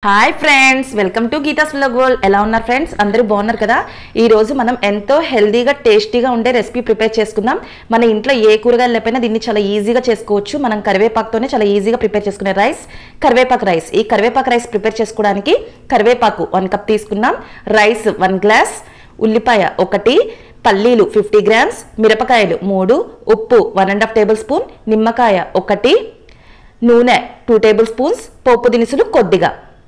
hi friends welcome to Geetha's vlog world ఎలా ఉన్నారు friends అందరూ బాగున్నారు కదా ఈ రోజు మనం ఎంతో హెల్దీగా టేస్టీగా ఉండే రెసిపీ ప్రిపేర్ చేసుకుందాం మన ఇంట్లో ఏ కూరగాయలు లేకపోయినా దీన్ని చాలా ఈజీగా చేసుకోవచ్చు మనం కరివేపాకుతోనే చాలా ఈజీగా ప్రిపేర్ చేసుకునే రైస్ కరివేపాకు రైస్ ఈ కరివేపాకు రైస్ ప్రిపేర్ చేసుకోవడానికి కరివేపాకు వన్ కప్ తీసుకున్నాం రైస్ వన్ గ్లాస్ ఉల్లిపాయ ఒకటి పల్లీలు ఫిఫ్టీ గ్రామ్స్ మిరపకాయలు మూడు ఉప్పు one and half tablespoon నిమ్మకాయ ఒకటి నూనె టూ టేబుల్ స్పూన్స్ పోపు దినుసులు కొద్దిగా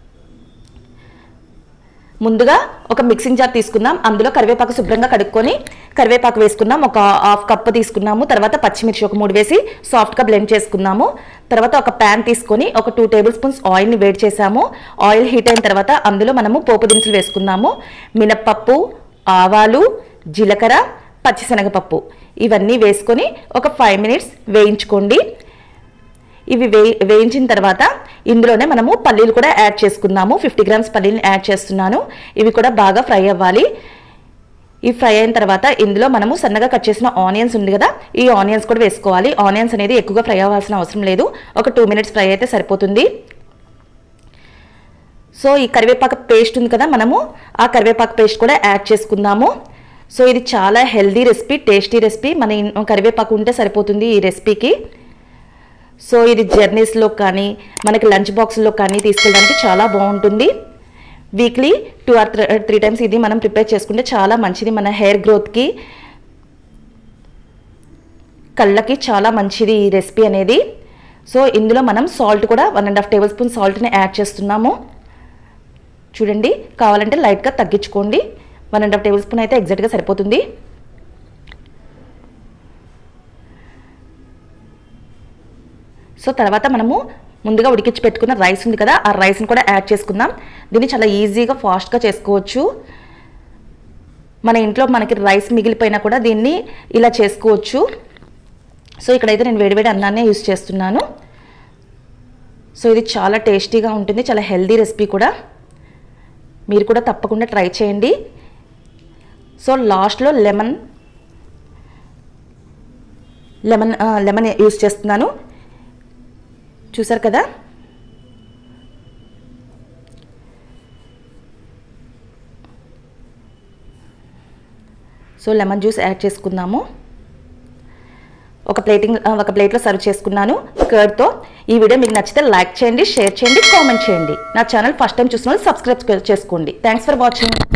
ముందుగా ఒక మిక్సింగ్ జార్ తీసుకుందాం అందులో కరివేపాకు శుభ్రంగా కడుక్కొని కరివేపాకు వేసుకుందాం ఒక హాఫ్ కప్ తీసుకున్నాము తర్వాత పచ్చిమిర్చి ఒక మూడు వేసి సాఫ్ట్గా బ్లెండ్ చేసుకున్నాము తర్వాత ఒక ప్యాన్ తీసుకొని ఒక టూ టేబుల్ స్పూన్స్ ఆయిల్ని వేడి చేసాము ఆయిల్ హీట్ అయిన తర్వాత అందులో మనము పోపు దినుసులు వేసుకున్నాము మినప్పప్పు ఆవాలు జీలకర్ర పచ్చిశనగపప్పు ఇవన్నీ వేసుకొని ఒక ఫైవ్ మినిట్స్ వేయించుకోండి ఇవి వే వేయించిన తర్వాత ఇందులోనే మనము పల్లీలు కూడా యాడ్ చేసుకున్నాము ఫిఫ్టీ గ్రామ్స్ పల్లీలు యాడ్ చేస్తున్నాను ఇవి కూడా బాగా ఫ్రై అవ్వాలి ఈ ఫ్రై అయిన తర్వాత ఇందులో మనము సన్నగా కట్ చేసిన ఆనియన్స్ ఉంది కదా ఈ ఆనియన్స్ కూడా వేసుకోవాలి ఆనియన్స్ అనేది ఎక్కువగా ఫ్రై అవ్వాల్సిన అవసరం లేదు ఒక టూ మినిట్స్ ఫ్రై అయితే సరిపోతుంది సో ఈ కరివేపాకు పేస్ట్ ఉంది కదా మనము ఆ కరివేపాకు పేస్ట్ కూడా యాడ్ చేసుకుందాము సో ఇది చాలా హెల్దీ రెసిపీ టేస్టీ రెసిపీ మన ఇన్- కరివేపాకు ఉంటే సరిపోతుంది ఈ రెసిపీకి సో ఇది జర్నీస్లో కానీ మనకి లంచ్ బాక్స్లో కానీ తీసుకెళ్ళడానికి చాలా బాగుంటుంది weekly two or three times ఇది మనం ప్రిపేర్ చేసుకుంటే చాలా మంచిది మన హెయిర్ గ్రోత్కి కళ్ళకి చాలా మంచిది ఈ రెసిపీ అనేది సో ఇందులో మనం సాల్ట్ కూడా one and half tablespoon సాల్ట్ని యాడ్ చేస్తున్నాము చూడండి కావాలంటే లైట్గా తగ్గించుకోండి one and half tablespoon అయితే ఎగ్జాక్ట్గా సరిపోతుంది సో తర్వాత మనము ముందుగా ఉడికించి పెట్టుకున్న రైస్ ఉంది కదా ఆ రైస్ని కూడా యాడ్ చేసుకుందాం దీన్ని చాలా ఈజీగా ఫాస్ట్గా చేసుకోవచ్చు మన ఇంట్లో మనకి రైస్ మిగిలిపోయినా కూడా దీన్ని ఇలా చేసుకోవచ్చు సో ఇక్కడైతే నేను వేడివేడి అన్నాన్నే యూస్ చేస్తున్నాను సో ఇది చాలా టేస్టీగా ఉంటుంది చాలా హెల్దీ రెసిపీ కూడా మీరు కూడా తప్పకుండా ట్రై చేయండి సో లాస్ట్లో లెమన్ లెమన్ లెమన్ యూస్ చేస్తున్నాను చూసారు కదా సో లెమన్ జ్యూస్ యాడ్ చేసుకుందాము ఒక ప్లేటింగ్ ఒక ప్లేట్లో సర్వ్ చేసుకున్నాను కర్డ్తో ఈ వీడియో మీకు నచ్చితే లైక్ చేయండి షేర్ చేయండి కామెంట్ చేయండి నా ఛానల్ ఫస్ట్ టైం చూసిన వాళ్ళు సబ్స్క్రైబ్ చేసుకోండి థ్యాంక్స్ ఫర్ వాచింగ్